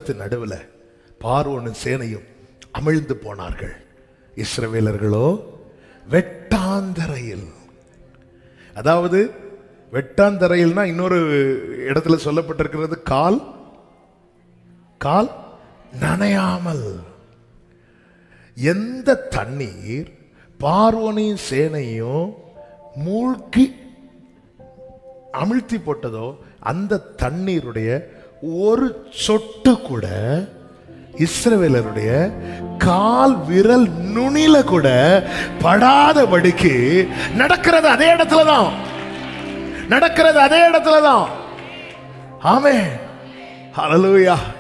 வெள்ளத்தின் நடுவில் பார்வோனும் சேனையும் அமிழ்ந்து போனார்கள் இஸ்ரவேலர்களோ வெட்டாந்தரையில் அதாவது வெட்டாந்தரையில்னா இன்னொரு இடத்துல சொல்லப்பட்டிருக்கிறது கால் கால் நனையாமல் எந்த தண்ணீர் பார்வனையும் சேனையும் மூழ்கி அமிழ்த்தி போட்டதோ அந்த தண்ணீருடைய ஒரு சொட்டு கூட இஸ்ரவேலருடைய கால் விரல் நுனில கூட படாதபடிக்கு நடக்கிறது அதே இடத்துல தான் நடக்கிறது அதே இடத்துல தான் ஆமே ஹalleluya